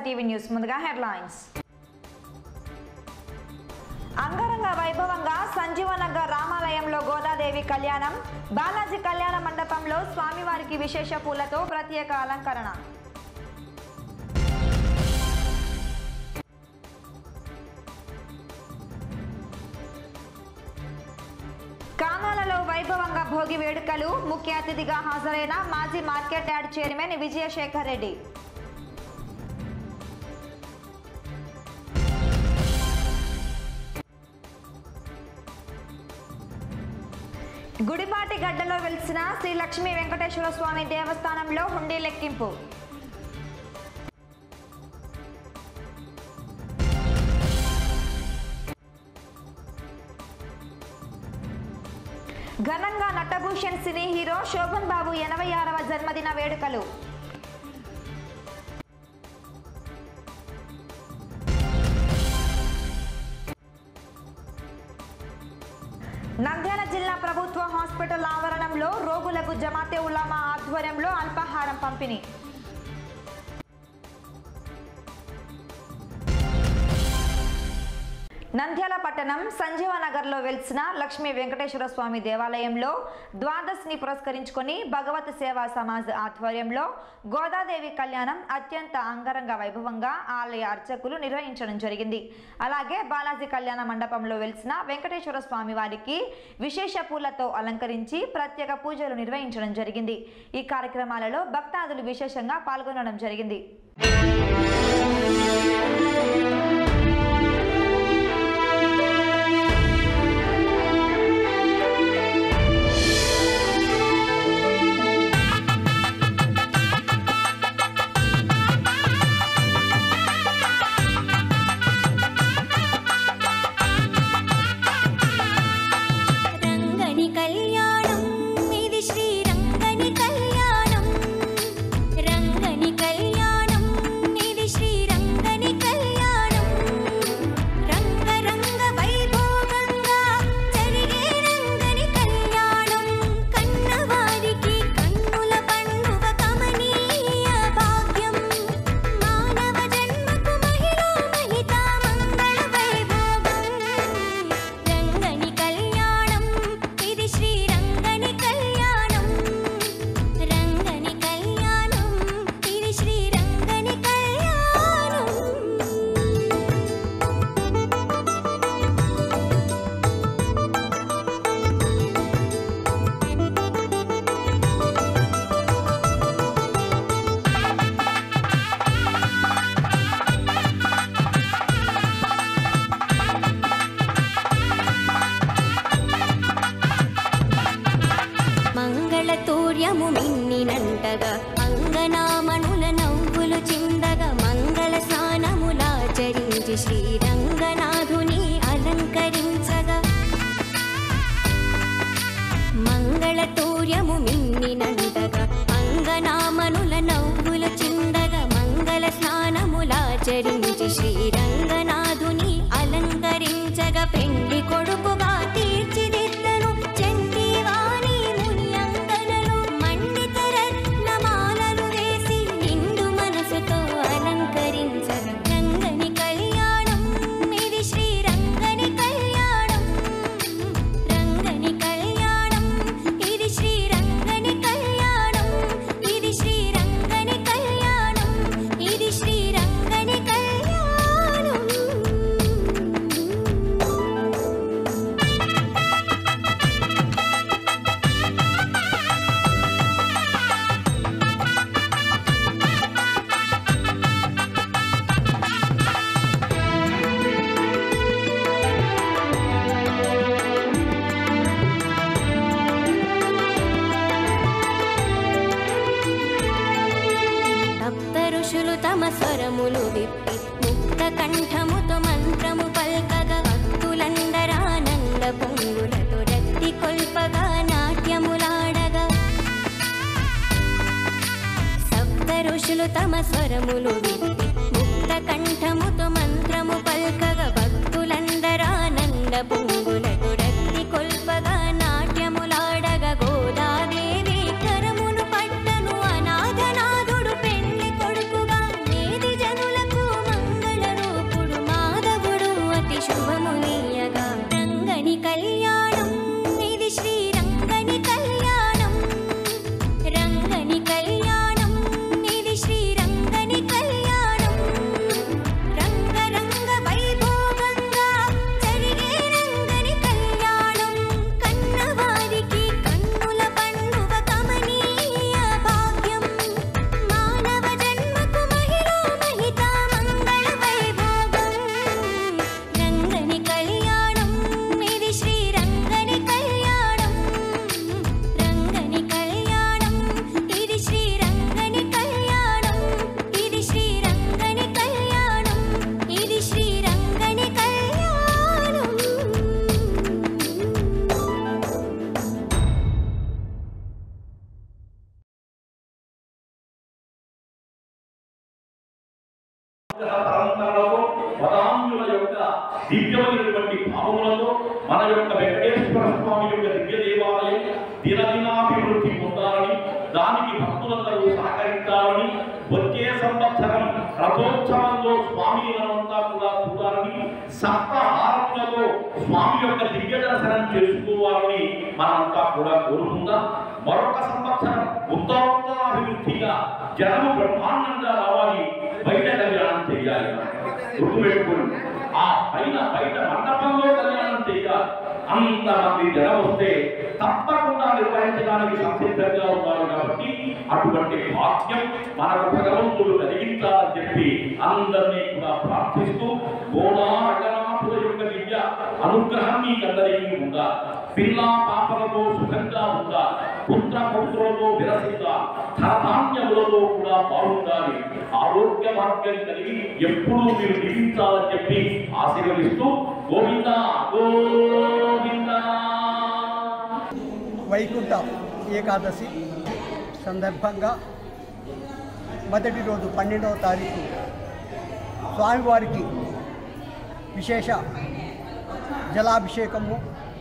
TV news ముందుగా headlines అంగరంగ వైభవంగా సంజీవనగర్ రామాలయంలో గోదాదేవి కళ్యాణం బాలాజీ కళ్యాణ మండపంలో స్వామివారికి విశేష పూలతో ప్రత్యేక అలంకరణ కానాలలో వైభవంగా భోగి వేడుకలు ముఖ్య అతిథిగా హాజరైన మాజీ market yard chairman Vijayasekhar Reddy Gudipati గడ్డలో వెలిసిన శ్రీ లక్ష్మీ వెంకటేశ్వర స్వామి దేవస్థానంలో హుండీ లెక్కింపు ఘనంగా నటభూషణ్ సినీ హీరో శోభన్ బాబు ఎనభై ఆరవ జన్మదిన వేడుకలు నంద్యాల జిల్లా ప్రభుత్వ హాస్పిటల్ ఆవరణంలో రోగులకు జమాతే ఉలామా ఆధ్వర్యంలో అల్పాహారం పంపిణీ నంద్యాల పట్టణం సంజీవనగర్లో వెలిసిన లక్ష్మీ వెంకటేశ్వర స్వామి దేవాలయంలో ద్వాదశిని పురస్కరించుకొని భగవత్ సేవా సమాజ్ ఆధ్వర్యంలో గోదాదేవి కళ్యాణం అత్యంత అంగరంగ వైభవంగా ఆలయ అర్చకులు నిర్వహించడం జరిగింది అలాగే బాలాజీ కళ్యాణ మండపంలో వెలిసిన వెంకటేశ్వర స్వామి వారికి విశేష పూలతో అలంకరించి ప్రత్యేక పూజలు నిర్వహించడం జరిగింది ఈ కార్యక్రమాలలో భక్తాదులు విశేషంగా పాల్గొనడం జరిగింది రంగని కళ్యాణం ఇది శ్రీ రంగని కళ్యాణం రంగని కళ్యాణం ఇది శ్రీ రంగని కళ్యాణం రంగ రంగ వైభోగంగా జరిగే రంగని కళ్యాణం కన్నవారికి కన్నుల పండుగ కమనీయ భాగ్యం మానవ జన్మకు మహిళ మహిత మంగళ వైభోగం రంగని కళ్యాణం ఇది శ్రీ రంగని కళ్యాణం రంగని కళ్యాణం ఇది శ్రీ రంగని కళ్యాణం మంగళతూర్యము మిన్నినంటగా అంగనామణుల నవ్వులు చిందగా మంగళ స్నానములాచరించి శ్రీరంగనాథుని అలంకరించగా మంగళతూర్యము మిన్నినంటగా అంగనామనుల నవ్వులు చిందగా మంగళ స్నానములాచరించి శ్రీరంగనాథుని అలంకరించగా పెండి కొడుకుగా తీర్చిదిద్దను చంటివాణి ముని అంగనలు మండిత రత్నమాలలు వేసి నిండు మనసుతో అలంకరించగా రంగని కళ్యాణం ఇది శ్రీ రంగని కళ్యాణం రంగని కళ్యాణం ఇది శ్రీ రంగని కళ్యాణం ఇది శ్రీ రంగని కళ్యాణం ఇది శ్రీ రంగని కళ్యాణం సప్త ఋషులు తమ స్వరములు విప్పి ముక్త కంఠముతో మంత్రము పల్కగా భక్తులందరానంద పొంగులతో రక్తి కొల్పగా నాట్యములాడగా సప్త ఋషులు తమ స్వరములు విప్పి ముక్త కంఠముతో మంత్రము పల్కగా భక్తులందరానంద పొంగులతో రక్తి కొల్పగా నాట్యములాడగా గోదాదేవి కరమును పట్టను అనాథనాథుడు పెళ్లి కొడుకుగా నేది జనులకు అనుగ్రహ పరంపరలతో పదాంగుల యొక్క దివ్యమైనటువంటి భావములతో మన యొక్క వెంకటేశ్వర స్వామి యొక్క దివ్య దేవాలయం దినదినాభివృద్ధి పొందాలని దానికి భక్తులందరూ సహకరించాలని వచ్చే సంవత్సరం రథోత్సవంలో స్వామి మనమంతా కూడా చూడాలని సప్త హారతులతో స్వామి యొక్క దివ్య దర్శనం చేసుకోవాలని మనమంతా కూడా కోరుకుందాం మరొక సంవత్సరం ఉత్తరోత్తర అభివృద్ధిగా జనము బ్రహ్మాండంగా రావాలి బయట కళ్యాణం చేయాలి గుర్తుపెట్టుకోండి ఆ పైన బయట మండపంలో కళ్యాణం చేయాలి అంతమంది జనం వస్తే తప్పకుండా నిర్వహించడానికి సంసిద్ధంగా ఉన్నారు కాబట్టి అటువంటి భాగ్యం మనకు భగవంతుడు కలిగించాలని చెప్పి అందరినీ కూడా ప్రార్థిస్తూ గోడా రంగనాథుల యొక్క దివ్య అనుగ్రహం మీకందరికీ ఉందా పిల్లా పాపలతో సుఖంగా ఉందా పుత్ర పౌత్రులతో విరసిద్దా ధనధాన్యములతో కూడా బాగుండాలి ఆరోగ్య భాగ్యం కలిగి ఎప్పుడూ మీరు జీవించాలని చెప్పి ఆశీర్వదిస్తూ గోవింద గోవింద వైకుంఠ ఏకాదశి సందర్భంగా మొదటి రోజు పన్నెండవ తారీఖు స్వామివారికి విశేష జలాభిషేకము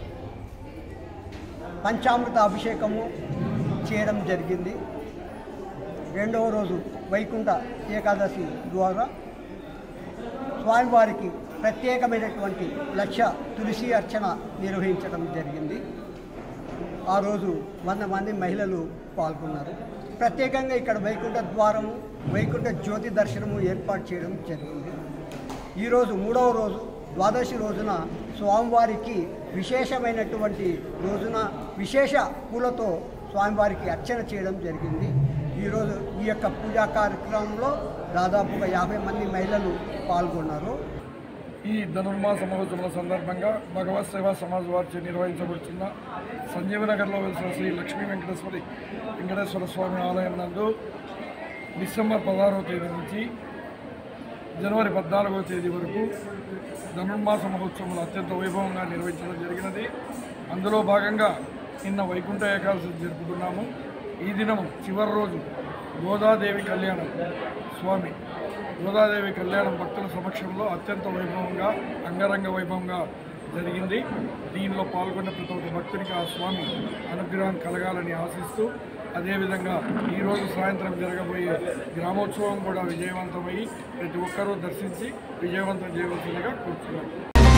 పంచామృత అభిషేకము చేయడం జరిగింది రెండవ రోజు వైకుంఠ ఏకాదశి ద్వారా స్వామివారికి ప్రత్యేకమైనటువంటి లక్ష తులసి అర్చన నిర్వహించడం జరిగింది ఆ రోజు వంద మంది మహిళలు పాల్గొన్నారు ప్రత్యేకంగా ఇక్కడ వైకుంఠ ద్వారము వైకుంఠ జ్యోతి దర్శనము ఏర్పాటు చేయడం జరిగింది ఈరోజు మూడవ రోజు ద్వాదశి రోజున స్వామివారికి విశేషమైనటువంటి రోజున విశేష పూలతో స్వామివారికి అర్చన చేయడం జరిగింది ఈరోజు ఈ యొక్క పూజా కార్యక్రమంలో దాదాపుగా యాభై మంది మహిళలు పాల్గొన్నారు ఈ ధనుర్మాస మహోత్సవాల సందర్భంగా భగవత్ సేవా సమాజ్ వారిచే నిర్వహించబడుతున్న సంజీవనగర్లో వెలిసిన శ్రీ లక్ష్మీ వెంకటేశ్వరి వెంకటేశ్వర స్వామి ఆలయం నందు డిసెంబర్ పదహారవ తేదీ నుంచి జనవరి పద్నాలుగవ తేదీ వరకు ధనుర్మాస మహోత్సవాలు అత్యంత వైభవంగా నిర్వహించడం జరిగినది అందులో భాగంగా నిన్న వైకుంఠ ఏకాదశి జరుపుకున్నాము ఈ దినం చివరి రోజు గోదాదేవి కళ్యాణం స్వామి గోదాదేవి కళ్యాణం భక్తుల సమక్షంలో అత్యంత వైభవంగా అంగరంగ వైభవంగా జరిగింది దీనిలో పాల్గొన్న ప్రతి ఒక్క భక్తునికి ఆ స్వామి అనుగ్రహం కలగాలని ఆశిస్తూ అదేవిధంగా ఈరోజు సాయంత్రం జరగబోయే గ్రామోత్సవం కూడా విజయవంతమై ప్రతి ఒక్కరూ దర్శించి విజయవంతం చేయవలసిందిగా కోరుతున్నాను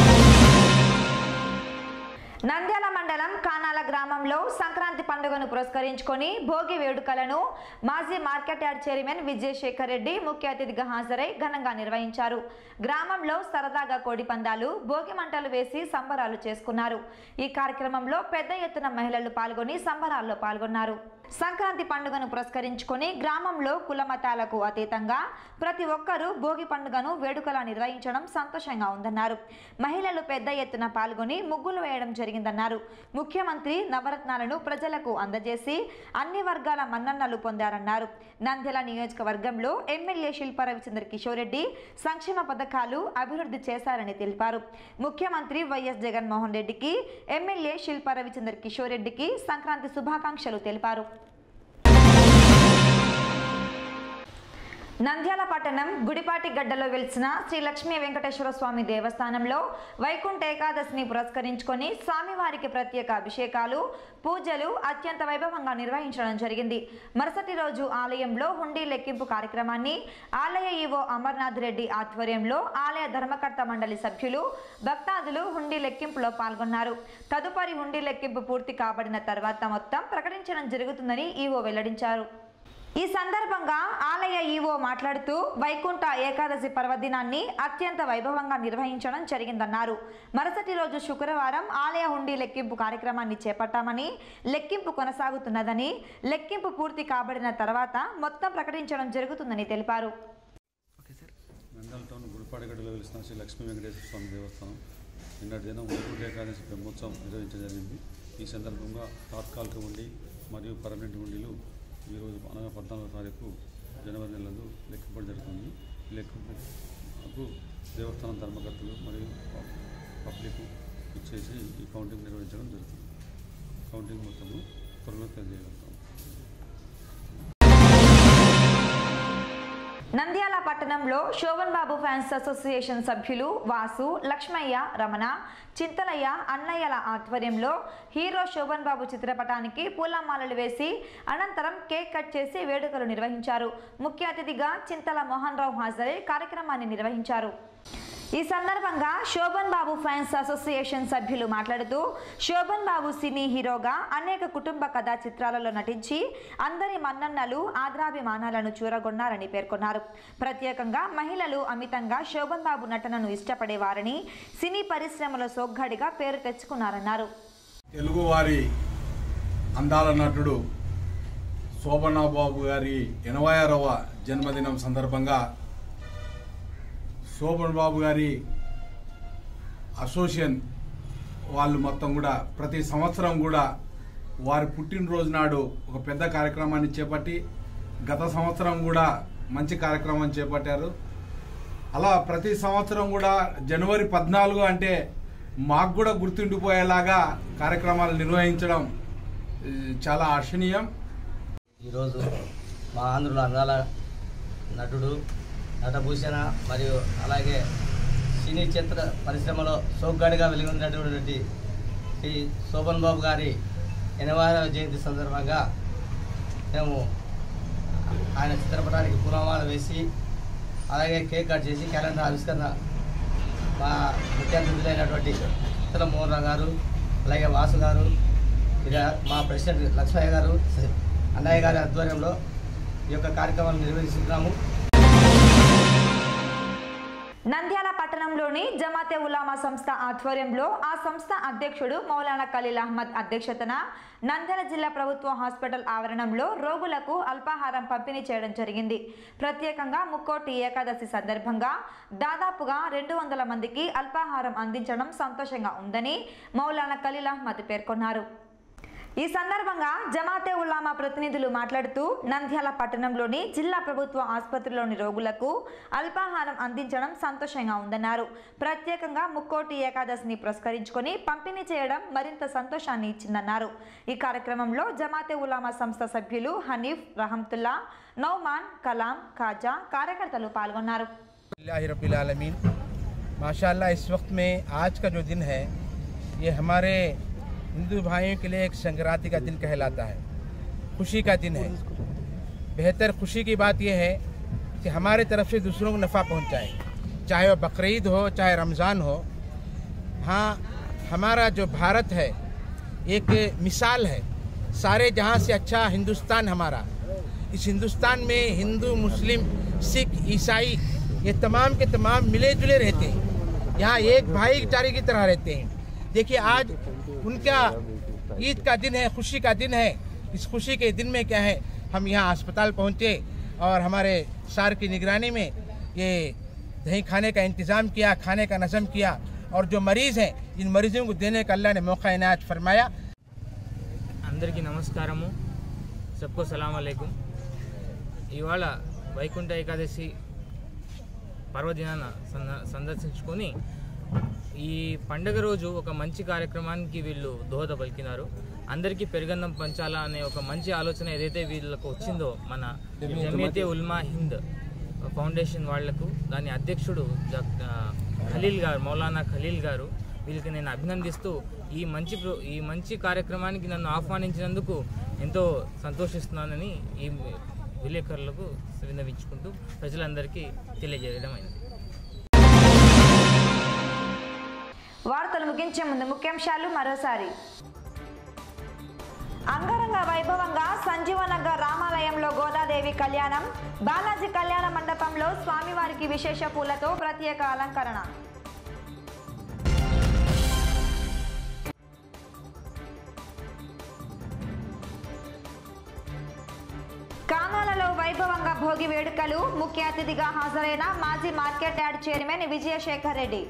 నంద్యాల మండలం కానాల గ్రామంలో సంక్రాంతి పండుగను పురస్కరించుకొని భోగి వేడుకలను మాజీ market yard chairman Vijayasekhar Reddy ముఖ్య అతిథిగా హాజరై ఘనంగా నిర్వహించారు గ్రామంలో సరదాగా కోడి పందాలు భోగి మంటలు వేసి సంబరాలు చేసుకున్నారు ఈ కార్యక్రమంలో పెద్ద ఎత్తున మహిళలు పాల్గొని సంబరాల్లో పాల్గొన్నారు సంక్రాంతి పండుగను పురస్కరించుకొని గ్రామంలో కుల మతాలకు అతీతంగా ప్రతి ఒక్కరూ భోగి పండుగను వేడుకలా నిర్వహించడం సంతోషంగా ఉందన్నారు మహిళలు పెద్ద ఎత్తున పాల్గొని ముగ్గులు వేయడం జరిగిందన్నారు ముఖ్యమంత్రి నవరత్నాలను ప్రజలకు అందజేసి అన్ని వర్గాల మన్నన్నలు పొందారన్నారు నంద్యాల నియోజకవర్గంలో ఎమ్మెల్యే శిల్ప రవిచంద్ర కిషోర్ రెడ్డి సంక్షేమ పథకాలు అభివృద్ధి చేశారని తెలిపారు ముఖ్యమంత్రి వైఎస్ జగన్మోహన్ రెడ్డికి ఎమ్మెల్యే శిల్ప రవిచంద్ర కిషోర్ రెడ్డికి సంక్రాంతి శుభాకాంక్షలు తెలిపారు నంద్యాల పట్టణం గుడిపాటి గడ్డలో వెలిసిన శ్రీ లక్ష్మీ వెంకటేశ్వర స్వామి దేవస్థానంలో వైకుంఠ ఏకాదశిని పురస్కరించుకొని స్వామివారికి ప్రత్యేక అభిషేకాలు పూజలు అత్యంత వైభవంగా నిర్వహించడం జరిగింది మరుసటి రోజు ఆలయంలో హుండీ లెక్కింపు కార్యక్రమాన్ని ఆలయ ఈవో అమర్నాథ్ రెడ్డి ఆధ్వర్యంలో ఆలయ ధర్మకర్త మండలి సభ్యులు భక్తాదులు హుండీ లెక్కింపులో పాల్గొన్నారు తదుపరి హుండీ లెక్కింపు పూర్తి కాబడిన తర్వాత మొత్తం ప్రకటించడం జరుగుతుందని ఈవో వెల్లడించారు ఈ సందర్భంగా ఆలయ ఈవో మాట్లాడుతూ వైకుంఠ ఏకాదశి పర్వదినాన్ని అత్యంత వైభవంగా నిర్వహించడం జరిగిందన్నారు మరుసటి రోజు శుక్రవారం ఆలయ హుండీ లెక్కింపు కార్యక్రమాన్ని చేపట్టామని లెక్కింపు కొనసాగుతున్నదని లెక్కింపు పూర్తి కాబడిన తర్వాత మొత్తం ప్రకటించడం జరుగుతుందని తెలిపారు నంద్యాల టౌన్ గుడిపాడగడ్డలో వెలిసిన శ్రీ లక్ష్మీ వెంకటేశ్వర స్వామి దేవస్థానం నిన్నటి దినం వైకుంఠ ఏకాదశి బ్రహ్మోత్సవం నిర్వహించడం జరిగింది ఈ సందర్భంగా తాత్కాలిక ఉండి మరియు పర్మనెంట్ ఉండిలు ఈరోజు అనగా పద్నాలుగో తారీఖు జనవరి నెలలో లెక్కింపడం జరుగుతుంది ఈ లెక్కింపుకు దేవస్థానం ధర్మకర్తలు మరియు పబ్లిక్ ఇచ్చేసి ఈ కౌంటింగ్ నిర్వహించడం జరుగుతుంది కౌంటింగ్ మొత్తము త్వరలో తెలియజేయగలుగుతాం నంద్యాల పట్టణంలో శోభన్ బాబు ఫ్యాన్స్ అసోసియేషన్ సభ్యులు వాసు లక్ష్మయ్య రమణ చింతలయ్య అన్నయ్యల ఆధ్వర్యంలో హీరో శోభన్ బాబు చిత్రపటానికి పూలమాలలు వేసి అనంతరం కేక్ కట్ చేసి వేడుకలు నిర్వహించారు ముఖ్య అతిథిగా చింతల మోహన్ రావు హాజరై కార్యక్రమాన్ని నిర్వహించారు ఈ సందర్భంగా శోభన్ బాబు ఫ్యాన్స్ అసోసియేషన్ సభ్యులు మాట్లాడుతూ శోభన్ బాబు సినీ హీరోగా అనేక కుటుంబ కథా చిత్రాలలో నటించి అందరి మన్నన్నలు ఆదరాభిమానాలను చూరగొన్నారని పేర్కొన్నారు ప్రత్యేకంగా మహిళలు అమితంగా శోభన్ బాబు నటనను ఇష్టపడేవారని సినీ పరిశ్రమలో సోగ్గాడిగా పేరు తెచ్చుకున్నారన్నారు తెలుగువారి అందాల నటుడు శోభనాబాబు గారి ఎనభై ఆరవ జన్మదినం సందర్భంగా శోభన్ బాబు గారి అసోసియేషన్ వాళ్ళు మొత్తం కూడా ప్రతి సంవత్సరం కూడా వారి పుట్టినరోజు నాడు ఒక పెద్ద కార్యక్రమాన్ని చేపట్టి గత సంవత్సరం కూడా మంచి కార్యక్రమం చేపట్టారు అలా ప్రతి సంవత్సరం కూడా జనవరి పద్నాలుగు అంటే మాకు కూడా గుర్తుండిపోయేలాగా కార్యక్రమాలు నిర్వహించడం ఈ, చాలా హర్షణీయం ఈరోజు మా ఆంధ్రుల అందాల నటుడు నటభూషణ మరియు అలాగే సినీ చిత్ర పరిశ్రమలో సోగ్గాడిగా వెలుగొందినటువంటి శ్రీ శోభన్ బాబు గారి ఎనభైవ జయంతి సందర్భంగా మేము ఆయన చిత్రపటానికి పూలమాల వేసి అలాగే కేక్ కట్ చేసి క్యాలెండర్ ఆవిష్కరణ మా ముఖ్య అతిథులైనటువంటి చిత్ర మోహన్ రావు గారు అలాగే వాసు గారు ఇలా మా ప్రెసిడెంట్ లక్ష్మయ్య గారు అన్నయ్య గారి ఆధ్వర్యంలో ఈ యొక్క కార్యక్రమాన్ని నిర్వహిస్తున్నాము నంద్యాల పట్టణంలోని జమాతే ఉలామా సంస్థ ఆధ్వర్యంలో ఆ సంస్థ అధ్యక్షుడు మౌలానా ఖలీల్ అహ్మద్ అధ్యక్షతన నంద్యాల జిల్లా ప్రభుత్వ హాస్పిటల్ ఆవరణంలో రోగులకు అల్పాహారం పంపిణీ చేయడం జరిగింది ప్రత్యేకంగా ముక్కోటి ఏకాదశి సందర్భంగా దాదాపుగా రెండు వందల మందికి అల్పాహారం అందించడం సంతోషంగా ఉందని మౌలానా ఖలీల్ అహ్మద్ పేర్కొన్నారు ఈ సందర్భంగా జమాతే ఉల్లామా ప్రతినిధులు మాట్లాడుతూ నంద్యాల పట్టణంలోని జిల్లా ప్రభుత్వ ఆసుపత్రిలోని రోగులకు అల్పాహారం అందించడం సంతోషంగా ఉందన్నారు ప్రత్యేకంగా ముక్కోటి ఏకాదశిని పురస్కరించుకొని పంపిణీ చేయడం మరింత సంతోషాన్ని ఇచ్చిందన్నారు ఈ కార్యక్రమంలో జమాతే ఉల్లామా సంస్థ సభ్యులు హనీఫ్ రహంతుల్లా నౌమాన్ కలాం ఖాజా కార్యకర్తలు పాల్గొన్నారు रबीआलमीन माशाल्लाह इस वक्त में आज का जो दिन है ये हमारे हिंदू भाइयों के लिए एक संक्रांति का दिन कहलाता है खुशी का दिन है बेहतर खुशी की बात यह है कि हमारे तरफ से दूसरों को नफ़ा पहुंचाए चाहे वह बकरीद हो चाहे रमज़ान हो हाँ हमारा जो भारत है एक मिसाल है सारे जहाँ से अच्छा हिंदुस्तान हमारा इस हिंदुस्तान में हिंदू मुस्लिम सिख ईसाई ये तमाम के तमाम मिले जुले रहते हैं यहाँ एक भाईचारे की तरह रहते हैं देखिए आज उनका ईद का दिन है खुशी का दिन है इस खुशी के दिन में क्या है हम यहाँ अस्पताल पहुँचे और हमारे सार की निगरानी में ये दही खाने का इंतज़ाम किया खाने का नज़म किया और जो मरीज़ हैं इन मरीजों को देने का अल्लाह ने मौका इनायत फरमाया అందరికీ నమస్కారము సబ్కో సలాం అలైకుం ఇవాళ వైకుంఠ ఏకాదశి పర్వదినాన సంద- సందర్శించుకొని ఈ పండగ రోజు ఒక మంచి కార్యక్రమానికి వీళ్ళు దోహద పలికినారు అందరికీ పెరుగన్నం పంచాలా అనే ఒక మంచి ఆలోచన ఏదైతే వీళ్ళకు వచ్చిందో మన జమియతే ఉల్మా హింద్ ఫౌండేషన్ వాళ్లకు దాని అధ్యక్షుడు డాక్- ఆ, ఖలీల్ గారు మౌలానా ఖలీల్ గారు వీళ్ళకి నేను అభినందిస్తూ ఈ మంచి ప్రో- ఈ మంచి కార్యక్రమానికి నన్ను ఆహ్వానించినందుకు ఎంతో సంతోషిస్తున్నానని ఈ విలేకరులకు విన్నవించుకుంటూ ప్రజలందరికీ తెలియజేయడం అయింది వార్తలు ముగించే ముందు ముఖ్యాంశాలు మరోసారి అంగరంగ వైభవంగా సంజీవనగర్ రామాలయంలో గోదాదేవి కళ్యాణం బాలాజీ కళ్యాణ మండపంలో స్వామివారికి విశేష పూలతో ప్రత్యేక అలంకరణ కానాలలో వైభవంగా భోగి వేడుకలు ముఖ్య అతిథిగా హాజరైన మాజీ market yard chairman Vijayasekhar Reddy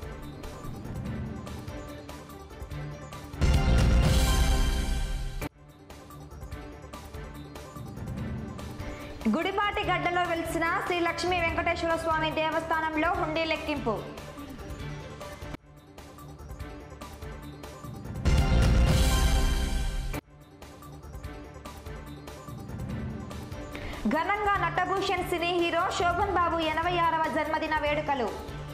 Gudipati గడ్డలో వెలిసిన శ్రీ లక్ష్మీ వెంకటేశ్వర స్వామి దేవస్థానంలో హుండీ లెక్కింపు ఘనంగా నటభూషణ్ సినీ హీరో శోభన్ బాబు ఎనభై ఆరవ జన్మదిన వేడుకలు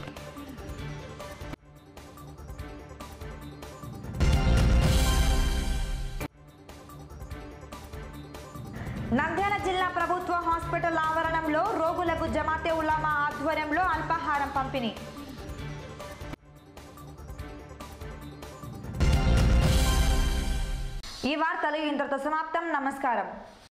నంద్యాల జిల్లా ప్రభుత్వ హాస్పిటల్ ఆవరణంలో రోగులకు జమాతే ఉలామా ఆధ్వర్యంలో అల్పాహారం పంపిణీ ఈ వార్తలు ఇంతటితో సమాప్తం నమస్కారం